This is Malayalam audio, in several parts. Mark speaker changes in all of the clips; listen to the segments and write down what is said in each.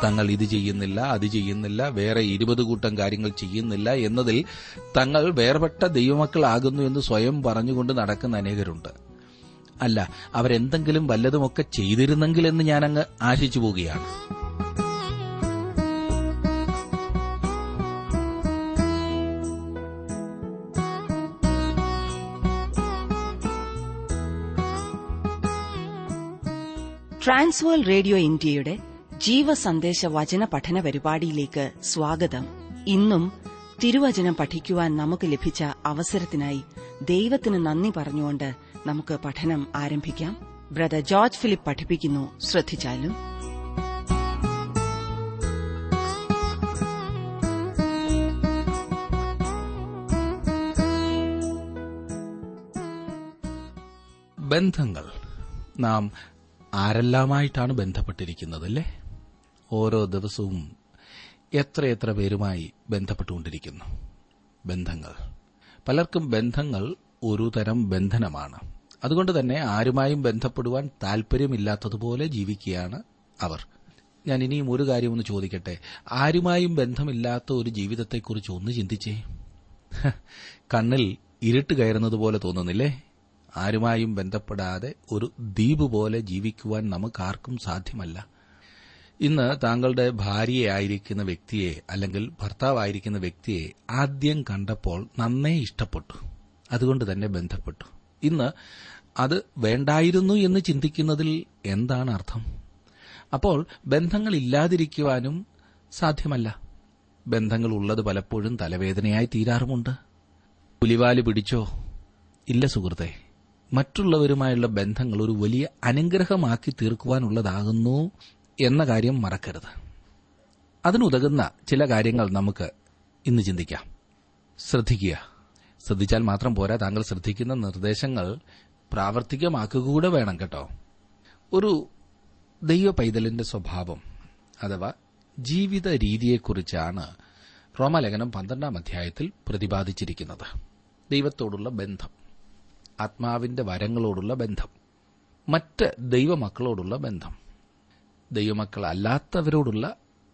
Speaker 1: തങ്ങൾ ഇത് ചെയ്യുന്നില്ല അത് ചെയ്യുന്നില്ല വേറെ ഇരുപത് കൂട്ടം കാര്യങ്ങൾ ചെയ്യുന്നില്ല എന്നതിൽ തങ്ങൾ വേർപെട്ട ദൈവമക്കളാകുന്നു എന്ന് സ്വയം പറഞ്ഞുകൊണ്ട് നടക്കുന്ന അനേകരുണ്ട് അല്ല അവരെന്തെങ്കിലും വല്ലതുമൊക്കെ ചെയ്തിരുന്നെങ്കിലെന്ന് ഞാനങ്ങ് ആശിച്ചു പോവുകയാണ്
Speaker 2: ട്രാൻസ്വേൾ റേഡിയോ ഇന്ത്യയുടെ ജീവസന്ദേശ വചന പഠന പരിപാടിയിലേക്ക് സ്വാഗതം ഇന്നും തിരുവചനം പഠിക്കുവാൻ നമുക്ക് ലഭിച്ച അവസരത്തിനായി ദൈവത്തിന് നന്ദി പറഞ്ഞുകൊണ്ട് നമുക്ക് പഠനം ആരംഭിക്കാം ബ്രദർ ജോർജ് ഫിലിപ്പ് പഠിപ്പിക്കുന്നു ശ്രദ്ധിച്ചാലും
Speaker 1: ബന്ധങ്ങൾ നാം ആരെല്ലാമായിട്ടാണ് ബന്ധപ്പെട്ടിരിക്കുന്നത് അല്ലേ ഓരോ ദിവസവും എത്രയെത്ര പേരുമായി ബന്ധപ്പെട്ടുകൊണ്ടിരിക്കുന്നു ബന്ധങ്ങൾ പലർക്കും ബന്ധങ്ങൾ ഒരു തരം ബന്ധനമാണ് അതുകൊണ്ട് തന്നെ ആരുമായും ബന്ധപ്പെടുവാൻ താൽപര്യമില്ലാത്തതുപോലെ ജീവിക്കുകയാണ് അവർ ഞാൻ ഇനിയും ഒരു കാര്യം ഒന്ന് ചോദിക്കട്ടെ ആരുമായും ബന്ധമില്ലാത്ത ഒരു ജീവിതത്തെക്കുറിച്ച് ഒന്ന് ചിന്തിച്ചേ ഹ, കണ്ണിൽ ഇരുട്ട് കയറുന്നത് പോലെ തോന്നുന്നില്ലേ ആരുമായും ബന്ധപ്പെടാതെ ഒരു ദ്വീപ് പോലെ ജീവിക്കുവാൻ നമുക്കാർക്കും സാധ്യമല്ല ഇന്ന് താങ്കളുടെ ഭാര്യയായിരിക്കുന്ന വ്യക്തിയെ അല്ലെങ്കിൽ ഭർത്താവായിരിക്കുന്ന വ്യക്തിയെ ആദ്യം കണ്ടപ്പോൾ നന്നേ ഇഷ്ടപ്പെട്ടു അതുകൊണ്ട് തന്നെ ബന്ധപ്പെട്ടു ഇന്ന് അത് വേണ്ടായിരുന്നു എന്ന് ചിന്തിക്കുന്നതിൽ എന്താണ് അർത്ഥം അപ്പോൾ ബന്ധങ്ങൾ ഇല്ലാതിരിക്കുവാനും സാധ്യമല്ല ബന്ധങ്ങൾ ഉള്ളത് പലപ്പോഴും തലവേദനയായി തീരാറുമുണ്ട് പുലിവാല് പിടിച്ചോ ഇല്ല സുഹൃത്തെ മറ്റുള്ളവരുമായുള്ള ബന്ധങ്ങൾ ഒരു വലിയ അനുഗ്രഹമാക്കി തീർക്കുവാനുള്ളതാകുന്നു എന്ന കാര്യം മറക്കരുത് അതിനുതകുന്ന ചില കാര്യങ്ങൾ നമുക്ക് ഇന്ന് ചിന്തിക്കാം ശ്രദ്ധിക്കുക ശ്രദ്ധിച്ചാൽ മാത്രം പോരാ താങ്കൾ ശ്രദ്ധിക്കുന്ന നിർദ്ദേശങ്ങൾ പ്രാവർത്തികമാക്കുക കൂടെ വേണം കേട്ടോ ഒരു ദൈവ പൈതലിന്റെ സ്വഭാവം അഥവാ ജീവിത രീതിയെക്കുറിച്ചാണ് റോമാലേഖനം പന്ത്രണ്ടാം അധ്യായത്തിൽ പ്രതിപാദിച്ചിരിക്കുന്നത് ദൈവത്തോടുള്ള ബന്ധം ആത്മാവിന്റെ വരങ്ങളോടുള്ള ബന്ധം മറ്റ് ദൈവമക്കളോടുള്ള ബന്ധം ദൈവമക്കളല്ലാത്തവരോടുള്ള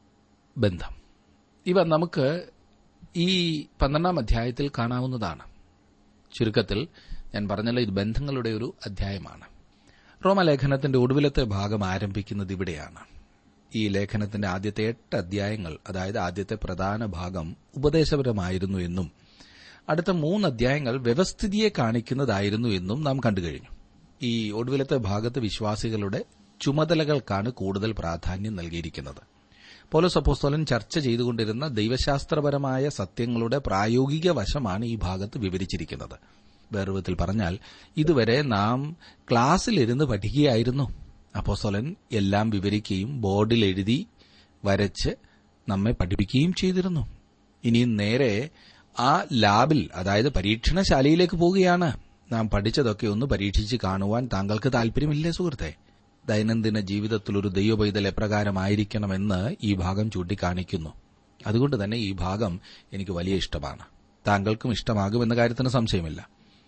Speaker 1: ബന്ധം ഇവ നമുക്ക് ഈ പന്ത്രണ്ടാം അധ്യായത്തിൽ കാണാവുന്നതാണ് ചുരുക്കത്തിൽ ഞാൻ പറഞ്ഞല്ലോ ഇത് ബന്ധങ്ങളുടെ ഒരു അധ്യായമാണ് റോമലേഖനത്തിന്റെ ഒടുവിലത്തെ ഭാഗം ആരംഭിക്കുന്നത് ഇവിടെയാണ് ഈ ലേഖനത്തിന്റെ ആദ്യത്തെ എട്ട് അധ്യായങ്ങൾ അതായത് ആദ്യത്തെ പ്രധാന ഭാഗം ഉപദേശപരമായിരുന്നു എന്നും അടുത്ത മൂന്ന് അധ്യായങ്ങൾ വ്യവസ്ഥിതിയെ കാണിക്കുന്നതായിരുന്നു എന്നും നാം കണ്ടുകഴിഞ്ഞു ഈ ഒടുവിലത്തെ ഭാഗത്ത് വിശ്വാസികളുടെ ചുമതലകൾക്കാണ് കൂടുതൽ പ്രാധാന്യം നൽകിയിരിക്കുന്നത് പോലീസ് അപ്പോസ്തോലൻ ചർച്ച ചെയ്തുകൊണ്ടിരുന്ന ദൈവശാസ്ത്രപരമായ സത്യങ്ങളുടെ പ്രായോഗിക വശമാണ് ഈ ഭാഗത്ത് വിവരിച്ചിരിക്കുന്നത് വേറുവിധത്തിൽ പറഞ്ഞാൽ ഇതുവരെ നാം ക്ലാസ്സിലിരുന്ന് പഠിക്കുകയായിരുന്നു അപ്പോസ്തോലൻ എല്ലാം വിവരിക്കുകയും ബോർഡിൽ എഴുതി വരച്ച് നമ്മെ പഠിപ്പിക്കുകയും ചെയ്തിരുന്നു ഇനി നേരെ ആ ലാബിൽ അതായത് പരീക്ഷണശാലയിലേക്ക് പോവുകയാണ് നാം പഠിച്ചതൊക്കെ ഒന്ന് പരീക്ഷിച്ച് കാണുവാൻ താങ്കൾക്ക് താല്പര്യമില്ലേ സുഹൃത്തെ ദൈനംദിന ജീവിതത്തിൽ ഒരു ദൈവപൈതൽ എപ്രകാരമായിരിക്കണമെന്ന് ഈ ഭാഗം ചൂണ്ടിക്കാണിക്കുന്നു അതുകൊണ്ട് തന്നെ ഈ ഭാഗം എനിക്ക് വലിയ ഇഷ്ടമാണ് താങ്കൾക്കും ഇഷ്ടമാകുമെന്ന കാര്യത്തിന് സംശയമില്ല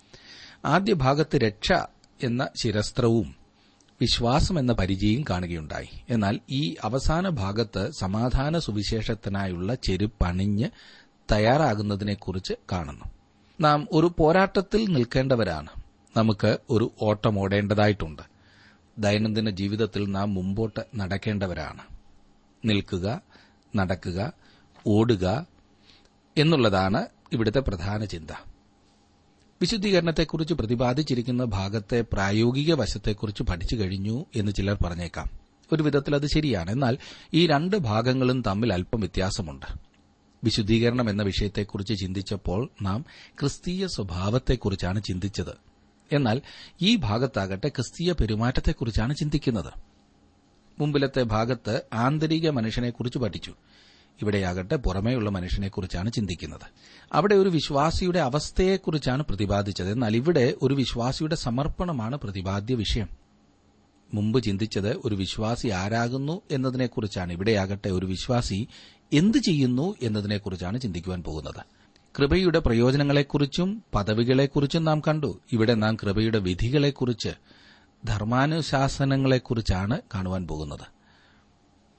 Speaker 1: ആദ്യ ഭാഗത്ത് രക്ഷ എന്ന ശിരസ്ത്രവും വിശ്വാസം എന്ന പരിചയം കാണുകയുണ്ടായി എന്നാൽ ഈ അവസാന ഭാഗത്ത് സമാധാന സുവിശേഷത്തിനായുള്ള ചെരുപ്പണിഞ്ഞ് തയ്യാറാകുന്നതിനെക്കുറിച്ച് കാണുന്നു നാം ഒരു പോരാട്ടത്തിൽ നിൽക്കേണ്ടവരാണ് നമുക്ക് ഒരു ഓട്ടം ഓടേണ്ടതായിട്ടുണ്ട് ദൈനംദിന ജീവിതത്തിൽ നാം മുമ്പോട്ട് നടക്കേണ്ടവരാണ് നിൽക്കുക നടക്കുക ഓടുക എന്നുള്ളതാണ് ഇവിടുത്തെ പ്രധാന ചിന്ത വിശുദ്ധീകരണത്തെക്കുറിച്ച് പ്രതിപാദിച്ചിരിക്കുന്ന ഭാഗത്തെ പ്രായോഗിക വശത്തെക്കുറിച്ച് പഠിച്ചു കഴിഞ്ഞു എന്ന് ചിലർ പറഞ്ഞേക്കാം ഒരു വിധത്തിൽ അത് ശരിയാണ് എന്നാൽ ഈ രണ്ട് ഭാഗങ്ങളും തമ്മിൽ അല്പം വ്യത്യാസമുണ്ട് വിശുദ്ധീകരണം എന്ന വിഷയത്തെക്കുറിച്ച് ചിന്തിച്ചപ്പോൾ നാം ക്രിസ്തീയ സ്വഭാവത്തെക്കുറിച്ചാണ് ചിന്തിച്ചത് എന്നാൽ ഈ ഭാഗത്താകട്ടെ ക്രിസ്തീയ പെരുമാറ്റത്തെക്കുറിച്ചാണ് ചിന്തിക്കുന്നത് മുമ്പിലത്തെ ഭാഗത്ത് ആന്തരിക മനുഷ്യനെക്കുറിച്ച് പഠിച്ചു ഇവിടെയാകട്ടെ പുറമേയുള്ള മനുഷ്യനെക്കുറിച്ചാണ് ചിന്തിക്കുന്നത് അവിടെ ഒരു വിശ്വാസിയുടെ അവസ്ഥയെക്കുറിച്ചാണ് പ്രതിപാദിച്ചത് എന്നാൽ ഇവിടെ ഒരു വിശ്വാസിയുടെ സമർപ്പണമാണ് പ്രതിപാദ്യ വിഷയം മുമ്പ് ചിന്തിച്ചത് ഒരു വിശ്വാസി ആരാകുന്നു എന്നതിനെക്കുറിച്ചാണ് ഇവിടെയാകട്ടെ ഒരു വിശ്വാസി എന്ത് ചെയ്യുന്നു എന്നതിനെക്കുറിച്ചാണ് ചിന്തിക്കുവാൻ പോകുന്നത് കൃപയുടെ പ്രയോജനങ്ങളെക്കുറിച്ചും പദവികളെക്കുറിച്ചും നാം കണ്ടു ഇവിടെ നാം കൃപയുടെ വിധികളെക്കുറിച്ച് ധർമാനുശാസനങ്ങളെക്കുറിച്ചാണ് കാണുവാൻ പോകുന്നത്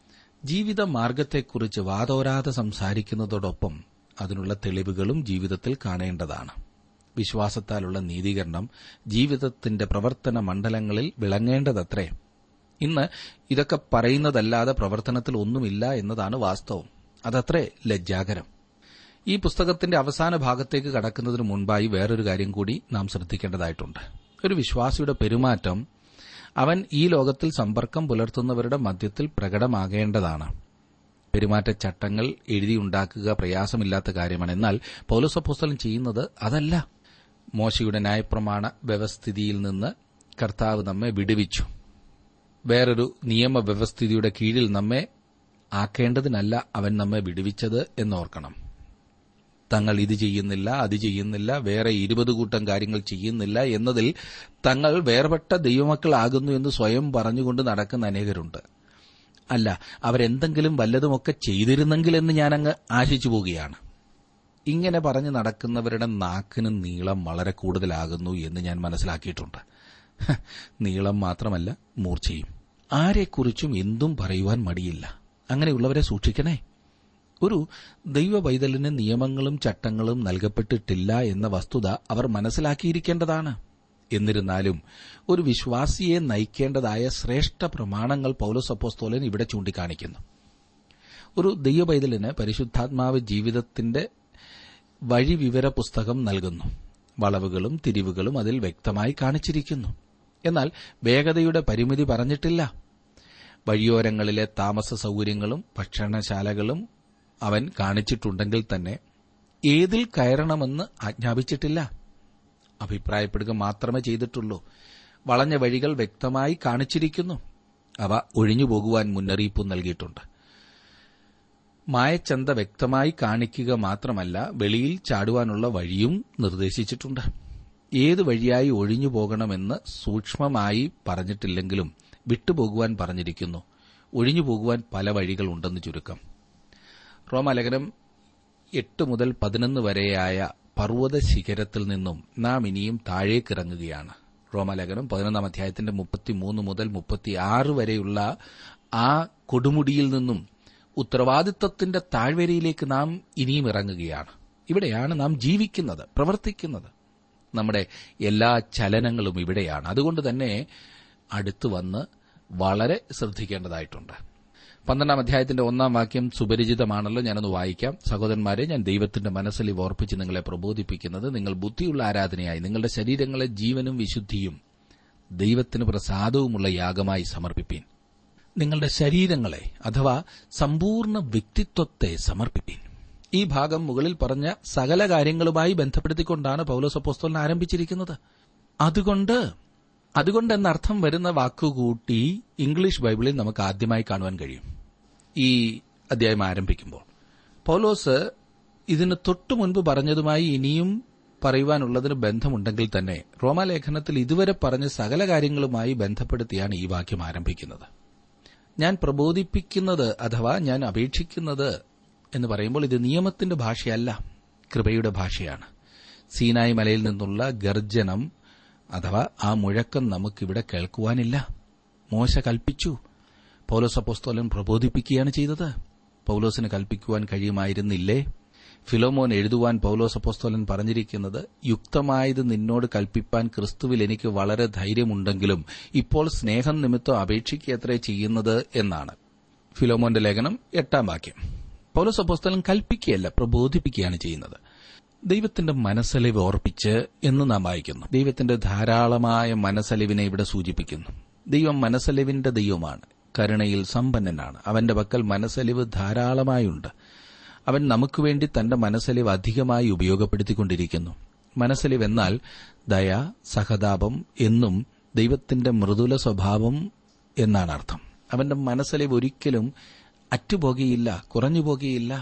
Speaker 1: ജീവിത മാർഗത്തെക്കുറിച്ച് വാതോരാതെ സംസാരിക്കുന്നതോടൊപ്പം അതിനുള്ള തെളിവുകളും ജീവിതത്തിൽ കാണേണ്ടതാണ് വിശ്വാസത്താലുള്ള നീതീകരണം ജീവിതത്തിന്റെ പ്രവർത്തന മണ്ഡലങ്ങളിൽ വിളങ്ങേണ്ടതത്രേ ഇന്ന് ഇതൊക്കെ പറയുന്നതല്ലാതെ പ്രവർത്തനത്തിൽ ഒന്നുമില്ല എന്നതാണ് വാസ്തവം അതത്രേ ലജ്ജാകരം ഈ പുസ്തകത്തിന്റെ അവസാന ഭാഗത്തേക്ക് കടക്കുന്നതിന് മുൻപായി വേറൊരു കാര്യം കൂടി നാം ശ്രദ്ധിക്കേണ്ടതായിട്ടുണ്ട് ഒരു വിശ്വാസിയുടെ പെരുമാറ്റം അവൻ ഈ ലോകത്തിൽ സമ്പർക്കം പുലർത്തുന്നവരുടെ മധ്യത്തിൽ പ്രകടമാകേണ്ടതാണ് പെരുമാറ്റച്ചട്ടങ്ങൾ എഴുതിയുണ്ടാക്കുക പ്രയാസമില്ലാത്ത കാര്യമാണ് എന്നാൽ പൌലോസപ്പോസ്തലൻ ചെയ്യുന്നത് അതല്ല മോശയുടെ ന്യായപ്രമാണ വ്യവസ്ഥിതിയിൽ നിന്ന് കർത്താവ് നമ്മെ വിടുവിച്ചു വേറൊരു നിയമവ്യവസ്ഥിതിയുടെ കീഴിൽ നമ്മെ ആക്കേണ്ടതിനല്ല അവൻ നമ്മെ വിടുവിച്ചത് എന്നോർക്കണം തങ്ങൾ ഇത് ചെയ്യുന്നില്ല അത് ചെയ്യുന്നില്ല വേറെ ഇരുപത് കൂട്ടം കാര്യങ്ങൾ ചെയ്യുന്നില്ല എന്നതിൽ തങ്ങൾ വേർപെട്ട ദൈവമക്കളാകുന്നു എന്ന് സ്വയം പറഞ്ഞുകൊണ്ട് നടക്കുന്ന അനേകരുണ്ട് അല്ല അവരെന്തെങ്കിലും വല്ലതുമൊക്കെ ചെയ്തിരുന്നെങ്കിൽ എന്ന് ഞാനങ്ങ് ആശിച്ചു പോവുകയാണ് ഇങ്ങനെ പറഞ്ഞു നടക്കുന്നവരുടെ നാക്കിന് നീളം വളരെ കൂടുതലാകുന്നു എന്ന് ഞാൻ മനസ്സിലാക്കിയിട്ടുണ്ട് ഹ, നീളം മാത്രമല്ല മൂർച്ചയും ആരെക്കുറിച്ചും എന്തും പറയുവാൻ മടിയില്ല അങ്ങനെയുള്ളവരെ സൂക്ഷിക്കണേ ഒരു ദൈവ പൈതലിന് നിയമങ്ങളും ചട്ടങ്ങളും നൽകപ്പെട്ടിട്ടില്ല എന്ന വസ്തുത അവർ മനസ്സിലാക്കിയിരിക്കേണ്ടതാണ് എന്നിരുന്നാലും ഒരു വിശ്വാസിയെ നയിക്കേണ്ടതായ ശ്രേഷ്ഠ പ്രമാണങ്ങൾ പൌലോസ് അപ്പോസ്തോലൻ ഇവിടെ ചൂണ്ടിക്കാണിക്കുന്നു ഒരു ദൈവ പൈതലിന് പരിശുദ്ധാത്മാവ് ജീവിതത്തിന്റെ വഴിവിവര പുസ്തകം നൽകുന്നു വളവുകളും തിരിവുകളും അതിൽ വ്യക്തമായി കാണിച്ചിരിക്കുന്നു എന്നാൽ വേഗതയുടെ പരിമിതി പറഞ്ഞിട്ടില്ല വഴിയോരങ്ങളിലെ താമസ സൌകര്യങ്ങളും ഭക്ഷണശാലകളും അവൻ കാണിച്ചിട്ടുണ്ടെങ്കിൽ തന്നെ ഏതിൽ കയറണമെന്ന് ആജ്ഞാപിച്ചിട്ടില്ല അഭിപ്രായപ്പെടുക മാത്രമേ ചെയ്തിട്ടുള്ളൂ വളഞ്ഞ വഴികൾ വ്യക്തമായി കാണിച്ചിരിക്കുന്നു അവ ഒഴിഞ്ഞു പോകുവാൻ മുന്നറിയിപ്പ് നൽകിയിട്ടുണ്ട് മായച്ചന്ത വ്യക്തമായി കാണിക്കുക മാത്രമല്ല വെളിയിൽ ചാടുവാനുള്ള വഴിയും നിർദ്ദേശിച്ചിട്ടുണ്ട് ഏത് വഴിയായി ഒഴിഞ്ഞു പോകണമെന്ന് സൂക്ഷ്മമായി പറഞ്ഞിട്ടില്ലെങ്കിലും വിട്ടുപോകുവാൻ പറഞ്ഞിരിക്കുന്നു ഒഴിഞ്ഞു പോകുവാൻ പല വഴികളുണ്ടെന്ന് ചുരുക്കം റോമാലേഖനം എട്ട് മുതൽ പതിനൊന്ന് വരെയായ പർവ്വത ശിഖരത്തിൽ നിന്നും നാം ഇനിയും താഴേക്കിറങ്ങുകയാണ് റോമാലേഖനം പതിനൊന്നാം അധ്യായത്തിന്റെ മുപ്പത്തിമൂന്ന് മുതൽ മുപ്പത്തിയാറ് വരെയുള്ള ആ കൊടുമുടിയിൽ നിന്നും ഉത്തരവാദിത്വത്തിന്റെ താഴ്വരയിലേക്ക് നാം ഇനിയും ഇറങ്ങുകയാണ് ഇവിടെയാണ് നാം ജീവിക്കുന്നത് പ്രവർത്തിക്കുന്നത് നമ്മുടെ എല്ലാ ചലനങ്ങളും ഇവിടെയാണ് അതുകൊണ്ട് തന്നെ അടുത്തു വന്ന് വളരെ ശ്രദ്ധിക്കേണ്ടതായിട്ടുണ്ട് പന്ത്രണ്ടാം അധ്യായത്തിന്റെ ഒന്നാം വാക്യം സുപരിചിതമാണല്ലോ ഞാനൊന്ന് വായിക്കാം സഹോദരന്മാരെ ഞാൻ ദൈവത്തിന്റെ മനസ്സിൽ ഇവ ഓർപ്പിച്ച് നിങ്ങളെ പ്രബോധിപ്പിക്കുന്നത് നിങ്ങൾ ബുദ്ധിയുള്ള ആരാധനയായി നിങ്ങളുടെ ശരീരങ്ങളെ ജീവനും വിശുദ്ധിയും ദൈവത്തിന് പ്രസാദവുമുള്ള യാഗമായി സമർപ്പിപ്പീൻ നിങ്ങളുടെ ശരീരങ്ങളെ അഥവാ സമ്പൂർണ്ണ വ്യക്തിത്വത്തെ സമർപ്പിപ്പീൻ ഈ ഭാഗം മുകളിൽ പറഞ്ഞ സകല കാര്യങ്ങളുമായി ബന്ധപ്പെടുത്തിക്കൊണ്ടാണ് പൌലോസപ്പോസ്തോലൻ ആരംഭിച്ചിരിക്കുന്നത് അതുകൊണ്ട് അതുകൊണ്ട് എന്നർത്ഥം വരുന്ന വാക്കുകൂട്ടി ഇംഗ്ലീഷ് ബൈബിളിൽ നമുക്ക് ആദ്യമായി കാണുവാൻ കഴിയും ഈ അധ്യായം ആരംഭിക്കുമ്പോൾ പൗലോസ് ഇതിന് തൊട്ടു മുൻപ് പറഞ്ഞതുമായി ഇനിയും പറയുവാനുള്ളതിന് ബന്ധമുണ്ടെങ്കിൽ തന്നെ റോമാലേഖനത്തിൽ ഇതുവരെ പറഞ്ഞ സകല കാര്യങ്ങളുമായി ബന്ധപ്പെടുത്തിയാണ് ഈ വാക്യം ആരംഭിക്കുന്നത് ഞാൻ പ്രബോധിപ്പിക്കുന്നത് അഥവാ ഞാൻ അപേക്ഷിക്കുന്നത് എന്ന് പറയുമ്പോൾ ഇത് നിയമത്തിന്റെ ഭാഷയല്ല കൃപയുടെ ഭാഷയാണ് സീനായി മലയിൽ നിന്നുള്ള ഗർജനം അഥവാ ആ മുഴക്കം നമുക്കിവിടെ കേൾക്കുവാനില്ല മോശ കൽപ്പിച്ചു പൌലോസ് അപ്പോസ്തോലൻ പ്രബോധിപ്പിക്കുകയാണ് ചെയ്തത് പൌലോസിന് കൽപ്പിക്കുവാൻ കഴിയുമായിരുന്നില്ലേ ഫിലോമോൻ എഴുതുവാൻ പൌലോസ് അപ്പോസ്തോലൻ പറഞ്ഞിരിക്കുന്നത് യുക്തമായത് നിന്നോട് കൽപ്പിപ്പാൻ ക്രിസ്തുവിൽ എനിക്ക് വളരെ ധൈര്യമുണ്ടെങ്കിലും ഇപ്പോൾ സ്നേഹം നിമിത്തം അപേക്ഷിക്കത്രേ ചെയ്യുന്നത് എന്നാണ് ഫിലോമോന്റെ ലേഖനം എട്ടാം വാക്യം പൌലോസ് അപ്പോസ്തലൻ കൽപ്പിക്കുകയല്ല പ്രബോധിപ്പിക്കുകയാണ് ചെയ്യുന്നത് ദൈവത്തിന്റെ മനസ്സലിവ് ഓർപ്പിച്ച് എന്ന് നാം വായിക്കുന്നു ദൈവത്തിന്റെ ധാരാളമായ മനസ്സലിവിനെ ഇവിടെ സൂചിപ്പിക്കുന്നു ദൈവം മനസ്സലിവിന്റെ ദൈവമാണ് കരുണയിൽ സമ്പന്നനാണ് അവന്റെ പക്കൽ മനസ്സലിവ് ധാരാളമായുണ്ട് അവൻ നമുക്ക് വേണ്ടി തന്റെ മനസ്സലിവ് അധികമായി ഉപയോഗപ്പെടുത്തിക്കൊണ്ടിരിക്കുന്നു മനസ്സലിവ് എന്നാൽ ദയ സഹതാപം എന്നും ദൈവത്തിന്റെ മൃദുല സ്വഭാവം എന്നാണ് അർത്ഥം അവന്റെ മനസ്സലിവ് ഒരിക്കലും അറ്റുപോകുകയില്ല കുറഞ്ഞുപോകുകയില്ല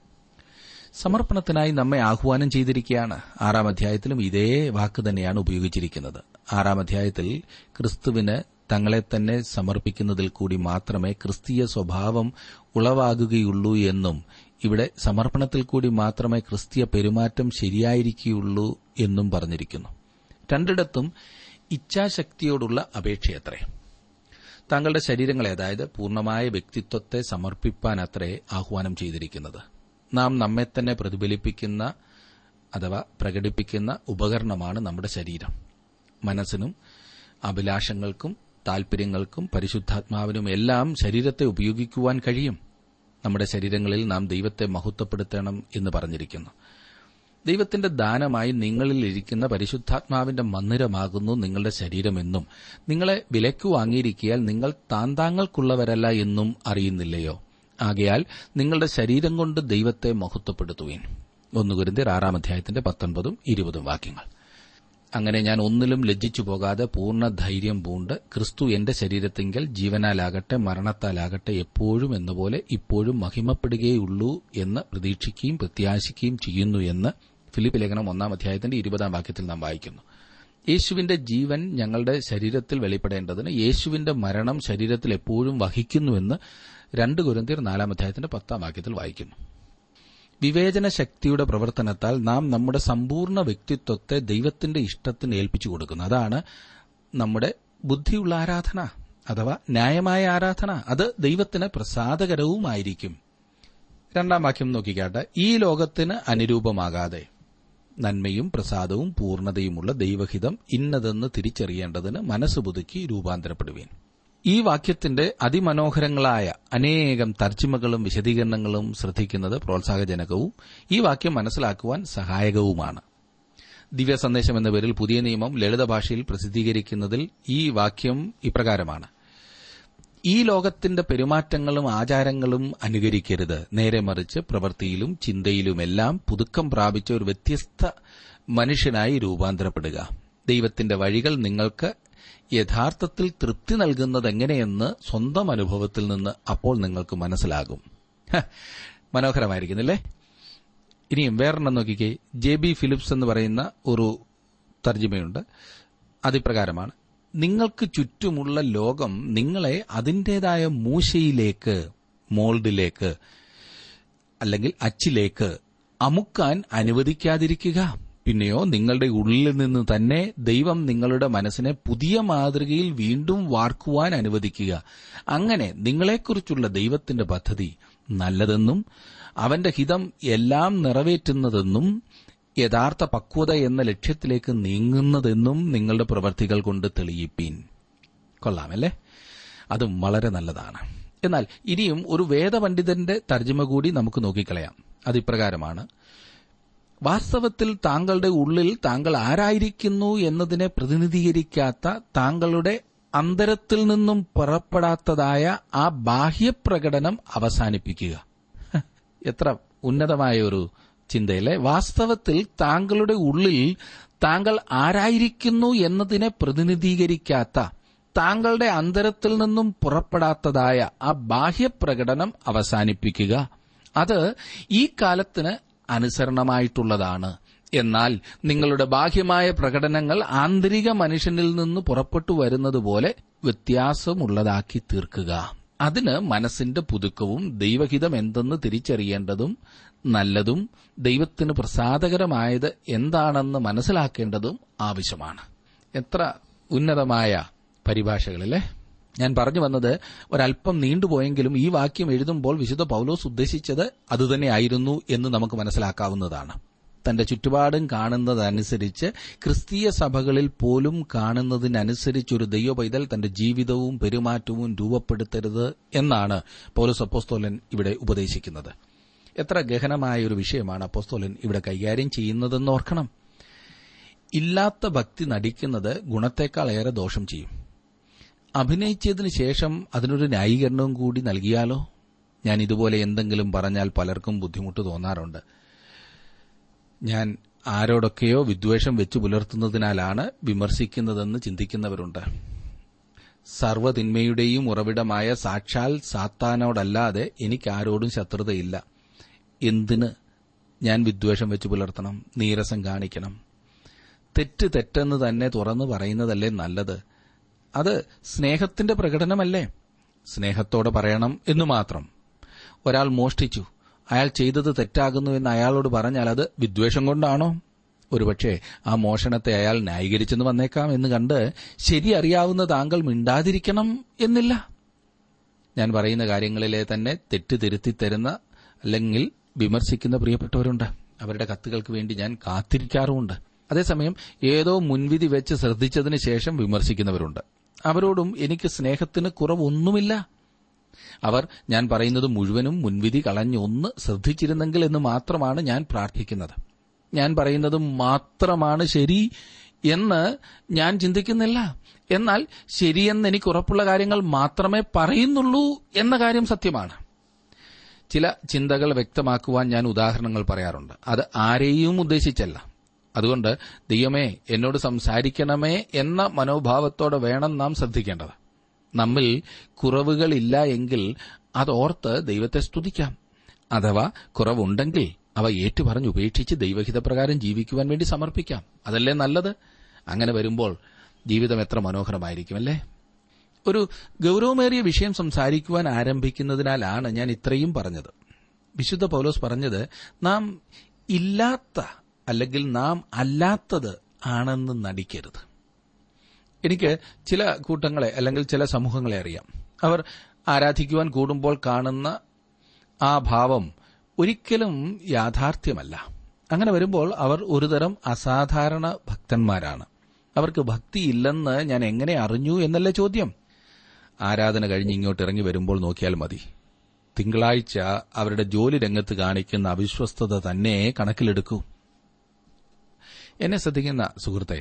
Speaker 1: സമർപ്പണത്തിനായി നമ്മെ ആഹ്വാനം ചെയ്തിരിക്കുകയാണ് ആറാം അധ്യായത്തിലും ഇതേ വാക്ക് തന്നെയാണ് ഉപയോഗിച്ചിരിക്കുന്നത് ആറാം അധ്യായത്തിൽ ക്രിസ്തുവിന് തങ്ങളെ തന്നെ സമർപ്പിക്കുന്നതിൽ കൂടി മാത്രമേ ക്രിസ്തീയ സ്വഭാവം ഉളവാകുകയുള്ളൂ എന്നും ഇവിടെ സമർപ്പണത്തിൽ കൂടി മാത്രമേ ക്രിസ്തീയ പെരുമാറ്റം ശരിയായിരിക്കുകയുള്ളൂ എന്നും പറഞ്ഞിരിക്കുന്നു രണ്ടിടത്തും ഇച്ഛാശക്തിയോടുള്ള അപേക്ഷയത്രേ താങ്കളുടെ ശരീരങ്ങളെ അതായത് പൂർണ്ണമായ വ്യക്തിത്വത്തെ സമർപ്പിപ്പാൻ അത്രേ ആഹ്വാനം ചെയ്തിരിക്കുന്നത് നാം നമ്മെ തന്നെ പ്രതിഫലിപ്പിക്കുന്ന അഥവാ പ്രകടിപ്പിക്കുന്ന ഉപകരണമാണ് നമ്മുടെ ശരീരം മനസ്സിനും അഭിലാഷങ്ങൾക്കും താൽപര്യങ്ങൾക്കും പരിശുദ്ധാത്മാവിനും എല്ലാം ശരീരത്തെ ഉപയോഗിക്കുവാൻ കഴിയും നമ്മുടെ ശരീരങ്ങളിൽ നാം ദൈവത്തെ മഹത്വപ്പെടുത്തണം എന്ന് പറഞ്ഞിരിക്കുന്നു ദൈവത്തിന്റെ ദാനമായി നിങ്ങളിൽ ഇരിക്കുന്ന പരിശുദ്ധാത്മാവിന്റെ മന്ദിരമാകുന്നു നിങ്ങളുടെ ശരീരമെന്നും നിങ്ങളെ വിലയ്ക്കു വാങ്ങിയിരിക്കിയാൽ നിങ്ങൾ താന്താങ്ങൾക്കുള്ളവരല്ല എന്നും അറിയുന്നില്ലയോ ആകയാൽ നിങ്ങളുടെ ശരീരം കൊണ്ട് ദൈവത്തെ മഹത്വപ്പെടുത്തുവീൻ ഒന്ന് കുരുന്തിർ ആറാം അധ്യായത്തിന്റെ പത്തൊൻപതും ഇരുപതും വാക്യങ്ങൾ അങ്ങനെ ഞാൻ ഒന്നിലും ലജ്ജിച്ചു പോകാതെ പൂർണ്ണ ധൈര്യം പൂണ്ട് ക്രിസ്തു എന്റെ ശരീരത്തിങ്കൽ ജീവനാലാകട്ടെ മരണത്താലാകട്ടെ എപ്പോഴും എന്നപോലെ ഇപ്പോഴും മഹിമപ്പെടുകയുള്ളൂ എന്ന് പ്രതീക്ഷിക്കുകയും പ്രത്യാശിക്കുകയും ചെയ്യുന്നു എന്ന് ഫിലിപ്പ് ലേഖനം ഒന്നാം അധ്യായത്തിന്റെ ഇരുപതാം വാക്യത്തിൽ നാം വായിക്കുന്നു യേശുവിന്റെ ജീവൻ ഞങ്ങളുടെ ശരീരത്തിൽ വെളിപ്പെടേണ്ടതിന് യേശുവിന്റെ മരണം ശരീരത്തിൽ എപ്പോഴും വഹിക്കുന്നുവെന്ന് രണ്ട് കുരന്തിയർ നാലാം അധ്യായത്തിന്റെ പത്താം വാക്യത്തിൽ വായിക്കുന്നു വിവേചന ശക്തിയുടെ പ്രവർത്തനത്താൽ നാം നമ്മുടെ സമ്പൂർണ്ണ വ്യക്തിത്വത്തെ ദൈവത്തിന്റെ ഇഷ്ടത്തിന് ഏൽപ്പിച്ചു കൊടുക്കുന്നു അതാണ് നമ്മുടെ ബുദ്ധിയുള്ള ആരാധന അഥവാ ന്യായമായ ആരാധന അത് ദൈവത്തിന് പ്രസാദകരവുമായിരിക്കും രണ്ടാം വാക്യം നോക്കിക്കാട്ടെ ഈ ലോകത്തിന് അനുരൂപമാകാതെ നന്മയും പ്രസാദവും പൂർണ്ണതയുമുള്ള ദൈവഹിതം ഇന്നതെന്ന് തിരിച്ചറിയേണ്ടതിന് മനസ്സ് പുതുക്കി രൂപാന്തരപ്പെടുവീൻ ഈ വാക്യത്തിന്റെ അതിമനോഹരങ്ങളായ അനേകം തർജ്ജിമകളും വിശദീകരണങ്ങളും ശ്രദ്ധിക്കുന്നത് പ്രോത്സാഹജനകവും ഈ വാക്യം മനസ്സിലാക്കുവാൻ സഹായകവുമാണ് ദിവ്യ സന്ദേശം എന്ന പേരിൽ പുതിയ നിയമം ലളിത ഭാഷയിൽ പ്രസിദ്ധീകരിക്കുന്നതിൽ ഈ വാക്യം ഇപ്രകാരമാണ് ഈ ലോകത്തിന്റെ പെരുമാറ്റങ്ങളും ആചാരങ്ങളും അനുകരിക്കരുത് നേരെ മറിച്ച് പ്രവൃത്തിയിലും ചിന്തയിലുമെല്ലാം പുതുക്കം പ്രാപിച്ച ഒരു വ്യത്യസ്ത മനുഷ്യനായി രൂപാന്തരപ്പെടുക ദൈവത്തിന്റെ വഴികൾ നിങ്ങൾക്ക് യഥാർത്ഥത്തിൽ തൃപ്തി നൽകുന്നത് എങ്ങനെയെന്ന് സ്വന്തം അനുഭവത്തിൽ നിന്ന് അപ്പോൾ നിങ്ങൾക്ക് മനസ്സിലാകും മനോഹരമായിരിക്കുന്നില്ലേ ഇനിയും വേറെണ്ണം നോക്കിക്കേ ജെ ബി ഫിലിപ്സ് എന്ന് പറയുന്ന ഒരു തർജ്ജിമയുണ്ട് അതിപ്രകാരമാണ് നിങ്ങൾക്ക് ചുറ്റുമുള്ള ലോകം നിങ്ങളെ അതിന്റേതായ മൂശയിലേക്ക് മോൾഡിലേക്ക് അല്ലെങ്കിൽ അച്ചിലേക്ക് അമുക്കാൻ അനുവദിക്കാതിരിക്കുക പിന്നെയോ നിങ്ങളുടെ ഉള്ളിൽ നിന്ന് തന്നെ ദൈവം നിങ്ങളുടെ മനസ്സിനെ പുതിയ മാതൃകയിൽ വീണ്ടും വാർക്കുവാൻ അനുവദിക്കുക അങ്ങനെ നിങ്ങളെക്കുറിച്ചുള്ള ദൈവത്തിന്റെ പദ്ധതി നല്ലതെന്നും അവന്റെ ഹിതം എല്ലാം നിറവേറ്റുന്നതെന്നും യഥാർത്ഥ പക്വത എന്ന ലക്ഷ്യത്തിലേക്ക് നീങ്ങുന്നതെന്നും നിങ്ങളുടെ പ്രവർത്തികൾ കൊണ്ട് തെളിയിപ്പീൻ കൊള്ളാമല്ലേ അതും വളരെ നല്ലതാണ് എന്നാൽ ഇനിയും ഒരു വേദപണ്ഡിതന്റെ തർജ്ജമ കൂടി നമുക്ക് നോക്കിക്കളയാം അതിപ്രകാരമാണ് വാസ്തവത്തിൽ താങ്കളുടെ ഉള്ളിൽ താങ്കൾ ആരായിരിക്കുന്നു എന്നതിനെ പ്രതിനിധീകരിക്കാത്ത താങ്കളുടെ അന്തരത്തിൽ നിന്നും പുറപ്പെടാത്തതായ ആ ബാഹ്യപ്രകടനം അവസാനിപ്പിക്കുക എത്ര ഉന്നതമായ ഒരു ചിന്തയിലെ വാസ്തവത്തിൽ താങ്കളുടെ ഉള്ളിൽ താങ്കൾ ആരായിരിക്കുന്നു എന്നതിനെ പ്രതിനിധീകരിക്കാത്ത താങ്കളുടെ അന്തരത്തിൽ നിന്നും പുറപ്പെടാത്തതായ ആ ബാഹ്യപ്രകടനം അവസാനിപ്പിക്കുക അത് ഈ കാലത്തിന് അനുസരണമായിട്ടുള്ളതാണ് എന്നാൽ നിങ്ങളുടെ ബാഹ്യമായ പ്രകടനങ്ങൾ ആന്തരിക മനുഷ്യനിൽ നിന്ന് പുറപ്പെട്ടു വരുന്നതുപോലെ വ്യത്യാസമുള്ളതാക്കി തീർക്കുക അതിന് മനസ്സിന്റെ പുതുക്കവും ദൈവഹിതം എന്തെന്ന് തിരിച്ചറിയേണ്ടതും നല്ലതും ദൈവത്തിന് പ്രസാദകരമായത് എന്താണെന്ന് മനസ്സിലാക്കേണ്ടതും ആവശ്യമാണ് എത്ര ഉന്നതമായ പരിഭാഷകളിലെ ഞാൻ പറഞ്ഞു വന്നത് ഒരല്പം നീണ്ടുപോയെങ്കിലും ഈ വാക്യം എഴുതുമ്പോൾ വിശുദ്ധ പൌലോസ് ഉദ്ദേശിച്ചത് അതുതന്നെയായിരുന്നു എന്ന് നമുക്ക് മനസ്സിലാക്കാവുന്നതാണ് തന്റെ ചുറ്റുപാടും കാണുന്നതനുസരിച്ച് ക്രിസ്തീയ സഭകളിൽ പോലും കാണുന്നതിനനുസരിച്ച് ഒരു ദൈവ പൈതൽ തന്റെ ജീവിതവും പെരുമാറ്റവും രൂപപ്പെടുത്തരുത് എന്നാണ് പൗലോസ് അപ്പോസ്തോലൻ ഇവിടെ ഉപദേശിക്കുന്നത് എത്ര ഗഹനമായ ഒരു വിഷയമാണ് അപ്പോസ്തോലൻ ഇവിടെ കൈകാര്യം ചെയ്യുന്നതെന്ന് ഓർക്കണം ഇല്ലാത്ത ഭക്തി നടിക്കുന്നത് ഗുണത്തേക്കാൾ ഏറെ ദോഷം ചെയ്യും അഭിനയിച്ചതിന് ശേഷം അതിനൊരു ന്യായീകരണവും കൂടി നൽകിയാലോ ഞാൻ ഇതുപോലെ എന്തെങ്കിലും പറഞ്ഞാൽ പലർക്കും ബുദ്ധിമുട്ട് തോന്നാറുണ്ട് ഞാൻ ആരോടൊക്കെയോ വിദ്വേഷം വെച്ചു പുലർത്തുന്നതിനാലാണ് വിമർശിക്കുന്നതെന്ന് ചിന്തിക്കുന്നവരുണ്ട് സർവ്വതിന്മയുടെയും ഉറവിടമായ സാക്ഷാൽ സാത്താനോടല്ലാതെ എനിക്കാരോടും ശത്രുതയില്ല എന്തിന് ഞാൻ വിദ്വേഷം വെച്ചു പുലർത്തണം നീരസം കാണിക്കണം തെറ്റ് തെറ്റെന്ന് തന്നെ തുറന്നു പറയുന്നതല്ലേ നല്ലത് അത് സ്നേഹത്തിന്റെ പ്രകടനമല്ലേ സ്നേഹത്തോടെ പറയണം എന്നു മാത്രം ഒരാൾ മോഷ്ടിച്ചു അയാൾ ചെയ്തത് തെറ്റാകുന്നു എന്ന് അയാളോട് പറഞ്ഞാൽ അത് വിദ്വേഷം കൊണ്ടാണോ ഒരുപക്ഷെ ആ മോഷണത്തെ അയാൾ ന്യായീകരിച്ചെന്ന് വന്നേക്കാം എന്ന് കണ്ട് ശരി അറിയാവുന്ന താങ്കൾ മിണ്ടാതിരിക്കണം എന്നില്ല ഞാൻ പറയുന്ന കാര്യങ്ങളിലെ തന്നെ തെറ്റ് തിരുത്തി തരുന്ന അല്ലെങ്കിൽ വിമർശിക്കുന്ന പ്രിയപ്പെട്ടവരുണ്ട് അവരുടെ കത്തുകൾക്ക് വേണ്ടി ഞാൻ കാത്തിരിക്കാറുമുണ്ട് അതേസമയം ഏതോ മുൻവിധി വെച്ച് ശ്രദ്ധിച്ചതിന് ശേഷം വിമർശിക്കുന്നവരുണ്ട് അവരോടും എനിക്ക് സ്നേഹത്തിന് കുറവൊന്നുമില്ല അവർ ഞാൻ പറയുന്നത് മുഴുവനും മുൻവിധി കളഞ്ഞൊന്ന് ശ്രദ്ധിച്ചിരുന്നെങ്കിൽ എന്ന് മാത്രമാണ് ഞാൻ പ്രാർത്ഥിക്കുന്നത് ഞാൻ പറയുന്നത് മാത്രമാണ് ശരി എന്ന് ഞാൻ ചിന്തിക്കുന്നില്ല എന്നാൽ ശരിയെന്ന് എനിക്ക് ഉറപ്പുള്ള കാര്യങ്ങൾ മാത്രമേ പറയുന്നുള്ളൂ എന്ന കാര്യം സത്യമാണ് ചില ചിന്തകൾ വ്യക്തമാക്കുവാൻ ഞാൻ ഉദാഹരണങ്ങൾ പറയാറുണ്ട് അത് ആരെയും ഉദ്ദേശിച്ചല്ല അതുകൊണ്ട് ദൈവമേ എന്നോട് സംസാരിക്കണമേ എന്ന മനോഭാവത്തോടെ വേണം നാം ശ്രദ്ധിക്കേണ്ടത് നമ്മിൽ കുറവുകളില്ല എങ്കിൽ അതോർത്ത് ദൈവത്തെ സ്തുതിക്കാം അഥവാ കുറവുണ്ടെങ്കിൽ അവ ഏറ്റുപറഞ്ഞ് ഉപേക്ഷിച്ച് ദൈവഹിതപ്രകാരം ജീവിക്കുവാൻ വേണ്ടി സമർപ്പിക്കാം അതല്ലേ നല്ലത് അങ്ങനെ വരുമ്പോൾ ജീവിതം എത്ര മനോഹരമായിരിക്കും അല്ലേ ഒരു ഗൌരവമേറിയ വിഷയം സംസാരിക്കുവാൻ ആരംഭിക്കുന്നതിനാലാണ് ഞാൻ ഇത്രയും പറഞ്ഞത് വിശുദ്ധ പൗലോസ് പറഞ്ഞത് നാം ഇല്ലാത്ത അല്ലെങ്കിൽ നാം അല്ലാത്തത് ആണെന്ന് നടിക്കരുത് എനിക്ക് ചില കൂട്ടങ്ങളെ അല്ലെങ്കിൽ ചില സമൂഹങ്ങളെ അറിയാം അവർ ആരാധിക്കുവാൻ കൂടുമ്പോൾ കാണുന്ന ആ ഭാവം ഒരിക്കലും യാഥാർത്ഥ്യമല്ല അങ്ങനെ വരുമ്പോൾ അവർ ഒരുതരം അസാധാരണ ഭക്തന്മാരാണ് അവർക്ക് ഭക്തിയില്ലെന്ന് ഞാൻ എങ്ങനെ അറിഞ്ഞു എന്നല്ല ചോദ്യം ആരാധന കഴിഞ്ഞ് ഇങ്ങോട്ട് ഇറങ്ങി വരുമ്പോൾ നോക്കിയാൽ മതി തിങ്കളാഴ്ച അവരുടെ ജോലി രംഗത്ത് കാണിക്കുന്ന അവിശ്വസ്തത തന്നെ കണക്കിലെടുക്കൂ എന്നെ ശ്രദ്ധിക്കുന്ന സുഹൃത്തെ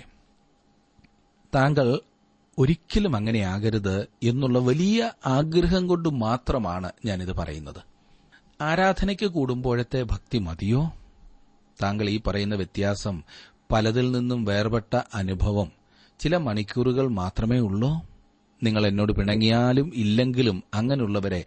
Speaker 1: താങ്കൾ ഒരിക്കലും അങ്ങനെയാകരുത് എന്നുള്ള വലിയ ആഗ്രഹം കൊണ്ട് മാത്രമാണ് ഞാനിത് പറയുന്നത് ആരാധനയ്ക്ക് കൂടുമ്പോഴത്തെ ഭക്തി മതിയോ താങ്കൾ ഈ പറയുന്ന വ്യത്യാസം പലതിൽ നിന്നും വേർപെട്ട അനുഭവം ചില മണിക്കൂറുകൾ മാത്രമേ ഉള്ളൂ നിങ്ങൾ എന്നോട് പിണങ്ങിയാലും ഇല്ലെങ്കിലും അങ്ങനെയുള്ളവരെ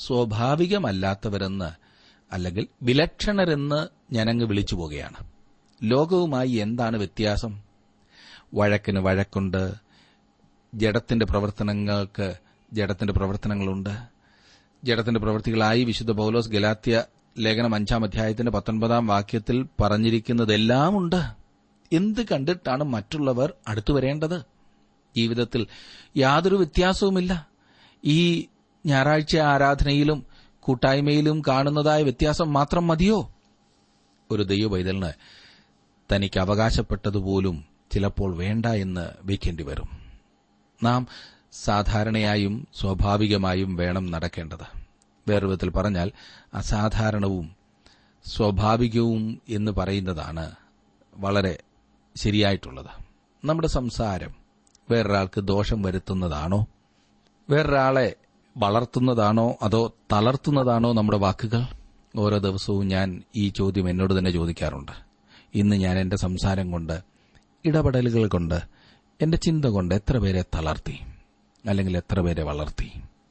Speaker 1: സ്വാഭാവികമല്ലാത്തവരെന്ന് അല്ലെങ്കിൽ വിലക്ഷണരെന്ന് ഞാനങ്ങ് വിളിച്ചു പോകുകയാണ് ലോകവുമായി എന്താണ് വ്യത്യാസം വഴക്കിന് വഴക്കുണ്ട് ജഡത്തിന്റെ പ്രവർത്തനങ്ങൾക്ക് ജഡത്തിന്റെ പ്രവർത്തനങ്ങളുണ്ട് ജഡത്തിന്റെ പ്രവൃത്തികളായി വിശുദ്ധ പൌലോസ് ഗലാത്യ ലേഖനം അഞ്ചാം അധ്യായത്തിന്റെ പത്തൊൻപതാം വാക്യത്തിൽ പറഞ്ഞിരിക്കുന്നതെല്ലാം ഉണ്ട് എന്ത് കണ്ടിട്ടാണ് മറ്റുള്ളവർ അടുത്തു വരേണ്ടത് ജീവിതത്തിൽ യാതൊരു വ്യത്യാസവുമില്ല ഈ ഞായറാഴ്ച ആരാധനയിലും കൂട്ടായ്മയിലും കാണുന്നതായ വ്യത്യാസം മാത്രം മതിയോ ഒരു ദൈവപൈതലിന് തനിക്ക് അവകാശപ്പെട്ടതുപോലും ചിലപ്പോൾ വേണ്ട എന്ന് വയ്ക്കേണ്ടി വരും നാം സാധാരണയായും സ്വാഭാവികമായും വേണം നടക്കേണ്ടത് വേറെ വിധത്തിൽ പറഞ്ഞാൽ അസാധാരണവും സ്വാഭാവികവും എന്ന് പറയുന്നതാണ് വളരെ ശരിയായിട്ടുള്ളത് നമ്മുടെ സംസാരം വേറൊരാൾക്ക് ദോഷം വരുത്തുന്നതാണോ വേറൊരാളെ വളർത്തുന്നതാണോ അതോ തളർത്തുന്നതാണോ നമ്മുടെ വാക്കുകൾ ഓരോ ദിവസവും ഞാൻ ഈ ചോദ്യം എന്നോട് തന്നെ ചോദിക്കാറുണ്ട് ഇന്ന് ഞാൻ എന്റെ സംസാരം കൊണ്ട് ഇടപെടലുകൾ കൊണ്ട് എന്റെ ചിന്ത കൊണ്ട് എത്ര പേരെ തളർത്തി അല്ലെങ്കിൽ എത്ര പേരെ വളർത്തി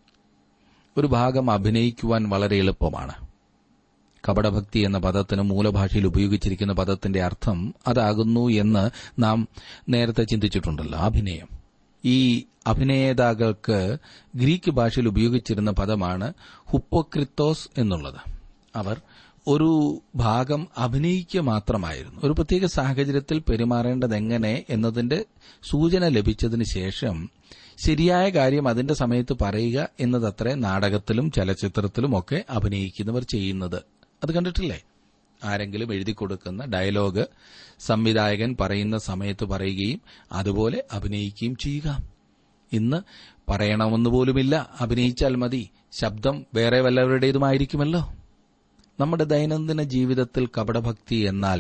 Speaker 1: ഒരു ഭാഗം അഭിനയിക്കുവാൻ വളരെ എളുപ്പമാണ് കപടഭക്തി എന്ന പദത്തിന് മൂലഭാഷയിൽ ഉപയോഗിച്ചിരിക്കുന്ന പദത്തിന്റെ അർത്ഥം അതാകുന്നു എന്ന് നാം നേരത്തെ ചിന്തിച്ചിട്ടുണ്ടല്ലോ അഭിനയം ഈ അഭിനേതാക്കൾക്ക് ഗ്രീക്ക് ഭാഷയിൽ ഉപയോഗിച്ചിരുന്ന പദമാണ് ഹുപ്പോക്രിത്തോസ് എന്നുള്ളത് അവർ ഒരു ഭാഗം അഭിനയിക്കുക മാത്രമായിരുന്നു ഒരു പ്രത്യേക സാഹചര്യത്തിൽ പെരുമാറേണ്ടതെങ്ങനെ എന്നതിന്റെ സൂചന ലഭിച്ചതിന് ശേഷം ശരിയായ കാര്യം അതിന്റെ സമയത്ത് പറയുക എന്നതത്രേ നാടകത്തിലും ചലച്ചിത്രത്തിലുമൊക്കെ അഭിനയിക്കുന്നവർ ചെയ്യുന്നത് അത് കണ്ടിട്ടില്ലേ ആരെങ്കിലും എഴുതി കൊടുക്കുന്ന ഡയലോഗ് സംവിധായകൻ പറയുന്ന സമയത്ത് പറയുകയും അതുപോലെ അഭിനയിക്കുകയും ചെയ്യുക ഇന്ന് പറയണമെന്ന് പോലുമില്ല അഭിനയിച്ചാൽ മതി ശബ്ദം വേറെ വല്ലവരുടേതുമായിരിക്കുമല്ലോ നമ്മുടെ ദൈനംദിന ജീവിതത്തിൽ കപടഭക്തി എന്നാൽ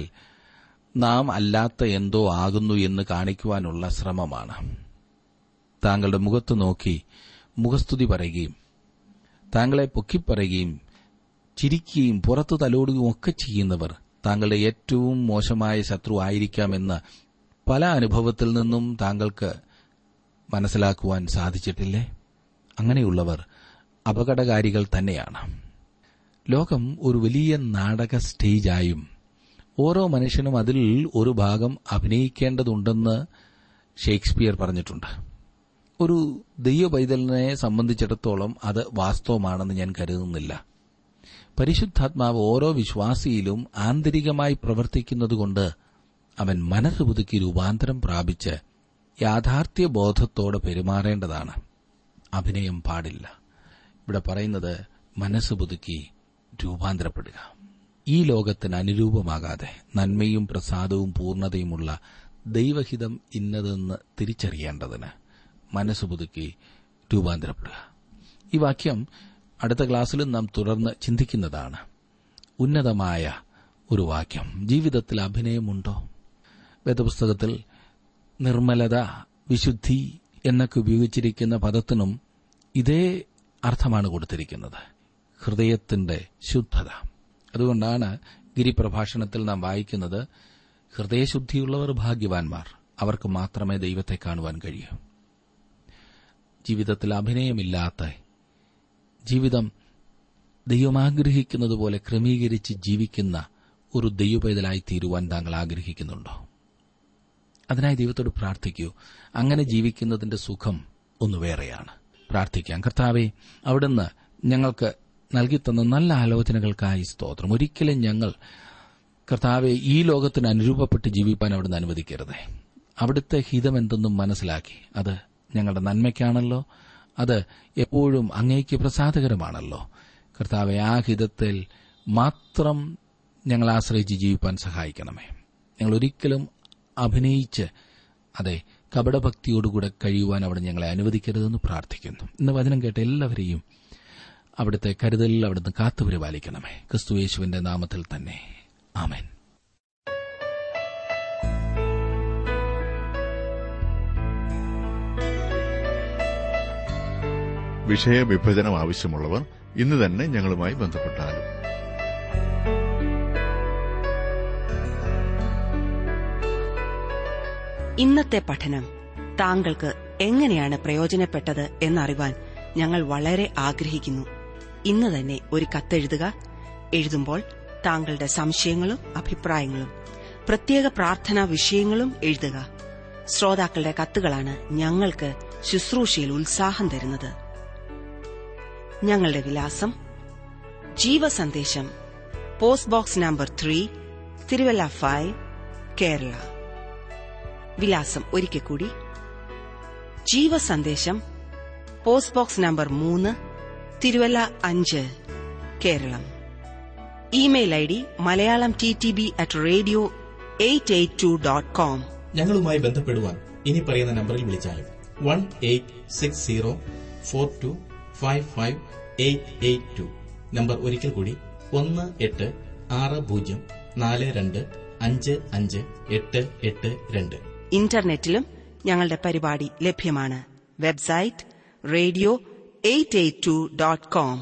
Speaker 1: നാം അല്ലാത്ത എന്തോ ആകുന്നു എന്ന് കാണിക്കുവാനുള്ള ശ്രമമാണ് താങ്കളുടെ മുഖത്ത് നോക്കി മുഖസ്തുതി പറയുകയും താങ്കളെ പൊക്കിപ്പറയുകയും ചിരിക്കുകയും പുറത്തു തലോടുകയും ഒക്കെ ചെയ്യുന്നവർ താങ്കളുടെ ഏറ്റവും മോശമായ ശത്രു ആയിരിക്കാമെന്ന് പല അനുഭവത്തിൽ നിന്നും താങ്കൾക്ക് മനസ്സിലാക്കുവാൻ സാധിച്ചിട്ടില്ലേ അങ്ങനെയുള്ളവർ അപകടകാരികൾ തന്നെയാണ് ലോകം ഒരു വലിയ നാടക സ്റ്റേജായും ഓരോ മനുഷ്യനും അതിൽ ഒരു ഭാഗം അഭിനയിക്കേണ്ടതുണ്ടെന്ന് ഷേക്സ്പിയർ പറഞ്ഞിട്ടുണ്ട് ഒരു ദൈവപൈതലിനെ സംബന്ധിച്ചിടത്തോളം അത് വാസ്തവമാണെന്ന് ഞാൻ കരുതുന്നില്ല പരിശുദ്ധാത്മാവ് ഓരോ വിശ്വാസിയിലും ആന്തരികമായി പ്രവർത്തിക്കുന്നതുകൊണ്ട് അവൻ മനസ്സ് പുതുക്കി രൂപാന്തരം പ്രാപിച്ച് യാഥാർത്ഥ്യ ബോധത്തോടെ പെരുമാറേണ്ടതാണ് അഭിനയം പാടില്ല ഇവിടെ പറയുന്നത് മനസ്സ് പുതുക്കി രൂപാന്തരപ്പെടുക ഈ ലോകത്തിന് അനുരൂപമാകാതെ നന്മയും പ്രസാദവും പൂർണ്ണതയുമുള്ള ദൈവഹിതം ഇന്നതെന്ന് തിരിച്ചറിയേണ്ടതിന് മനസ്സ് പുതുക്കി രൂപാന്തരപ്പെടുക ഈ വാക്യം അടുത്ത ക്ലാസ്സിലും നാം തുടർന്ന് ചിന്തിക്കുന്നതാണ് ഉന്നതമായ ഒരു വാക്യം ജീവിതത്തിൽ അഭിനയമുണ്ടോ വേദപുസ്തകത്തിൽ നിർമ്മലത വിശുദ്ധി എന്നൊക്കെ ഉപയോഗിച്ചിരിക്കുന്ന പദത്തിനും ഇതേ അർത്ഥമാണ് കൊടുത്തിരിക്കുന്നത് ഹൃദയത്തിന്റെ ശുദ്ധത അതുകൊണ്ടാണ് ഗിരിപ്രഭാഷണത്തിൽ നാം വായിക്കുന്നത് ഹൃദയശുദ്ധിയുള്ളവർ ഭാഗ്യവാൻമാർ അവർക്ക് മാത്രമേ ദൈവത്തെ കാണുവാൻ കഴിയൂ ജീവിതത്തിൽ അഭിനയമില്ലാത്ത ജീവിതം ദൈവം ആഗ്രഹിക്കുന്നത് പോലെ ക്രമീകരിച്ച് ജീവിക്കുന്ന ഒരു ദൈവപൈതലായി തീരുവാൻ താങ്കൾ ആഗ്രഹിക്കുന്നുണ്ടോ അതിനായി ദൈവത്തോട് പ്രാർത്ഥിക്കൂ അങ്ങനെ ജീവിക്കുന്നതിന്റെ സുഖം ഒന്ന് വേറെയാണ് പ്രാർത്ഥിക്കാം കർത്താവെ അവിടുന്ന് ഞങ്ങൾക്ക് നൽകിത്തന്ന നല്ല ആലോചനകൾക്കായി സ്തോത്രം ഒരിക്കലും ഞങ്ങൾ കർത്താവെ ഈ ലോകത്തിന് അനുരൂപപ്പെട്ട് ജീവിപ്പാൻ അവിടുന്ന് അനുവദിക്കരുതേ അവിടുത്തെ ഹിതമെന്തെന്നും മനസ്സിലാക്കി അത് ഞങ്ങളുടെ നന്മയ്ക്കാണല്ലോ അത് എപ്പോഴും അങ്ങേക്ക് പ്രസാദകരമാണല്ലോ കർത്താവെ ആ ഹിതത്തിൽ മാത്രം ഞങ്ങൾ ആശ്രയിച്ച് ജീവിപ്പാൻ സഹായിക്കണമേ ഞങ്ങൾ ഒരിക്കലും അഭിനയിച്ച് അതെ കപടഭക്തിയോടുകൂടെ കഴിയുവാൻ അവിടെ ഞങ്ങളെ അനുവദിക്കരുതെന്ന് പ്രാർത്ഥിക്കുന്നു ഇന്ന് വചനം കേട്ട എല്ലാവരെയും അവിടുത്തെ കരുതലിൽ അവിടുന്ന് കാത്തുപരിപാലിക്കണമേ ക്രിസ്തുയേശുവിന്റെ നാമത്തിൽ തന്നെ ആമേൻ
Speaker 3: വിഷയവിഭജനം ആവശ്യമുള്ളവർ ഇന്ന് തന്നെ ഞങ്ങളുമായി ബന്ധപ്പെട്ടാലും
Speaker 2: ഇന്നത്തെ പഠനം താങ്കൾക്ക് എങ്ങനെയാണ് പ്രയോജനപ്പെട്ടത് എന്നറിവാൻ ഞങ്ങൾ വളരെ ആഗ്രഹിക്കുന്നു ഇന്ന് തന്നെ ഒരു കത്തെഴുതുക എഴുതുമ്പോൾ താങ്കളുടെ സംശയങ്ങളും അഭിപ്രായങ്ങളും പ്രത്യേക പ്രാർത്ഥനാ വിഷയങ്ങളും എഴുതുക ശ്രോതാക്കളുടെ കത്തുകളാണ് ഞങ്ങൾക്ക് ശുശ്രൂഷയിൽ ഉത്സാഹം തരുന്നത് ഞങ്ങളുടെ വിലാസം ജീവസന്ദേശം post box number three Thiruvalla five Kerala വിലാസം ഒരിക്കൽ കൂടി ജീവസന്ദേശം പോസ്റ്റ് ബോക്സ് നമ്പർ മൂന്ന് തിരുവല്ല അഞ്ച് Keralam email I D Malayalam T T B at radio eight eight two dot com
Speaker 4: ഞങ്ങളുമായി ബന്ധപ്പെടുവാൻ ഇനി പറയുന്ന നമ്പറിൽ വിളിച്ചാലും one eight six zero four two five five eight eight two number ഒരിക്കൽ കൂടി ഒന്ന് എട്ട് ആറ് പൂജ്യം നാല് രണ്ട് അഞ്ച് അഞ്ച് എട്ട് എട്ട് രണ്ട്
Speaker 2: ഇന്റർനെറ്റിലും ഞങ്ങളുടെ പരിപാടി ലഭ്യമാണ് website radio eight eight two dot com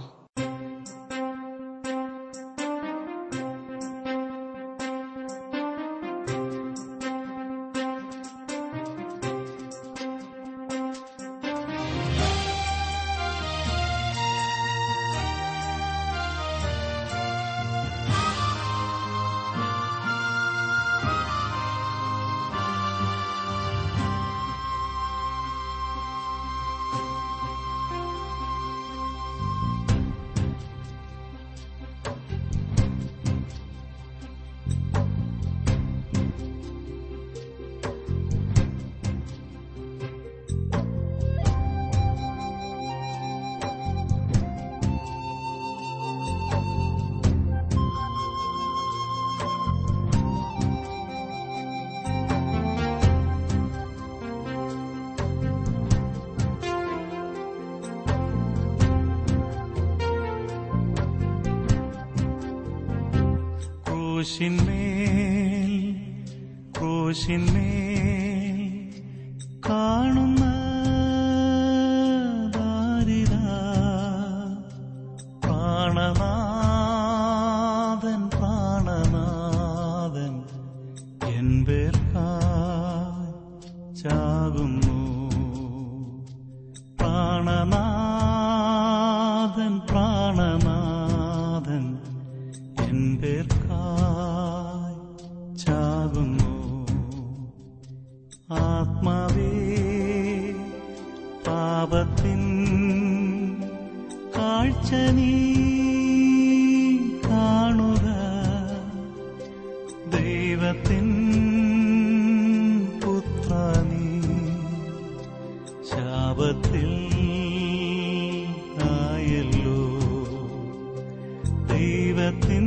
Speaker 5: ക്രൂശിന്മേൽ ക്രൂശിന്മേൽ കാണുന്ന ദാരിതാ പ്രാണനാഥൻ പ്രാണനാഥൻ എൻ പേർക്കായി ചാകുന്നു പ്രാണനാഥൻ പ്രാണനാഥൻ എൻ പേർക്കായി ചാകുന്നു ആത്മാവേ പാപത്തിൻ കാഴ്ച നീ കാണുക ദൈവത്തിൻ ദൈവത്തിൻ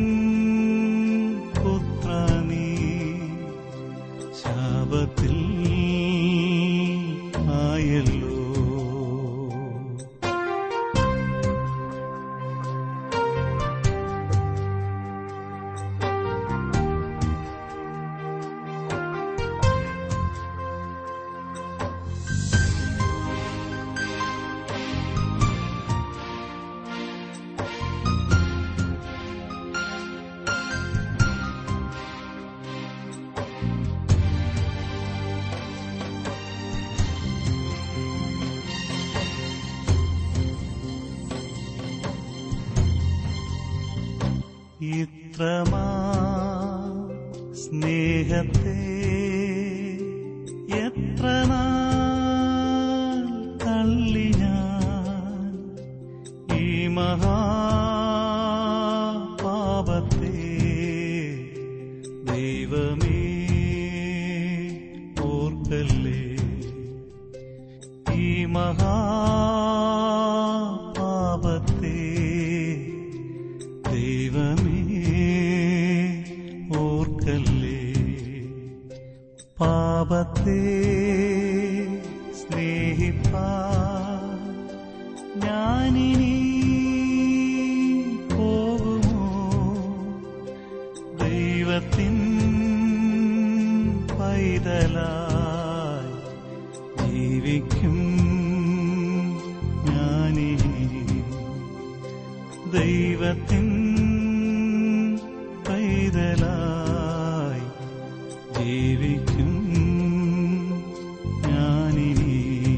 Speaker 5: പുത്രനീ ശാപത്തിൽ ആയല്ലോ ഇത്രമാ സ്നേഹത്തെ എത്ര നാൾ തള്ളി ഞാൻ ഈ മഹാപാപത്തെ ദൈവമേ ഓർക്കല്ലേ ഈ മഹാപാപത്തെ ദൈവമേ ഓർക്കല്ലേ പാപത്തെ സ്നേഹിപ്പാ ഞാനിനി പോകുമോ ദൈവത്തിൻ പൈതലായി ജീവിക്കും ഞാനിനി ദൈവത്തിൻ പൈതലായി ജീവിക്കും ഞാനിനി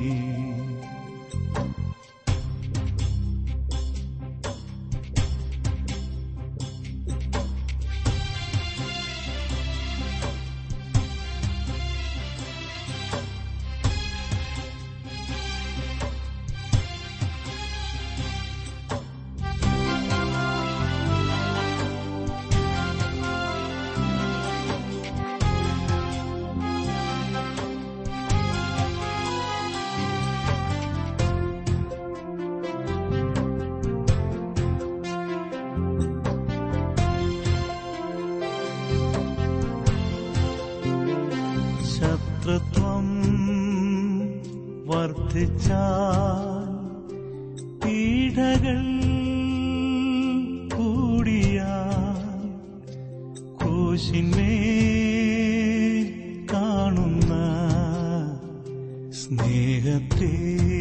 Speaker 5: ശത്രുത്വം വർദ്ധിച്ചാൽ പീഡകൾ കൂടിയാൽ ക്രൂശിന്മേൽ കാണുന്ന സ്നേഹത്തെ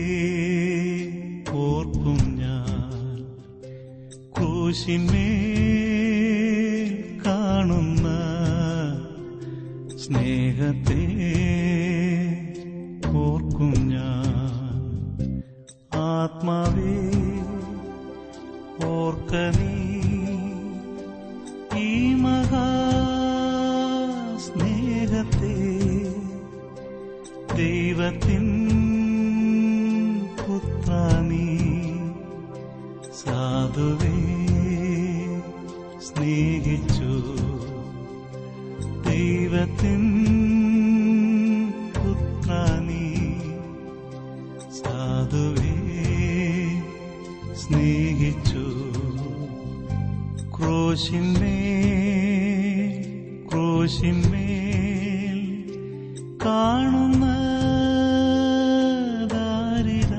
Speaker 5: ഓർക്കും ഞാൻ ക്രൂശിന്മേൽ കാണുന്ന സ്നേഹത്തെ ഓർക്കും ഞാൻ ആത്മാവേ ഓർക്ക നീ ഈ മഹാസ്നേഹത്തെ ദൈവത്തിൻ പുത്രാനീ സാധുവേ സ്നേഹിച്ചു ദൈവത്തിൻ പുത്രാനീ സാധുവേ സ്നേഹിച്ചു ക്രോശിന്മേൽ ക്രോശിന്മേൽ കാണുന്ന ദാരിത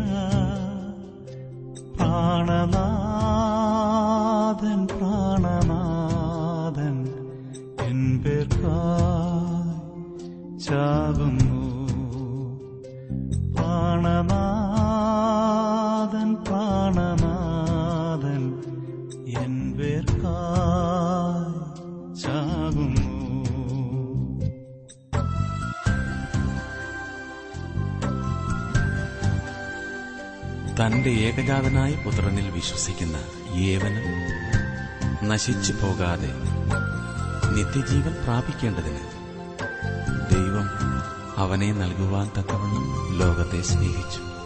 Speaker 5: പ്രാണനാഥൻ പ്രാണനാഥൻ എൻ പേർക്കായി ചാകുന്നു പ്രാണനാഥൻ പ്രാണനാഥൻ എൻ പേർക്കായി ചാകുന്നു
Speaker 6: തന്റെ ഏകജാതനായ പുത്രനിൽ വിശ്വസിക്കുന്ന ഏവനും നശിച്ചു പോകാതെ നിത്യജീവൻ പ്രാപിക്കേണ്ടതിന് ദൈവം അവനെ നൽകുവാൻ തക്കവണ്ണം ലോകത്തെ സ്നേഹിച്ചു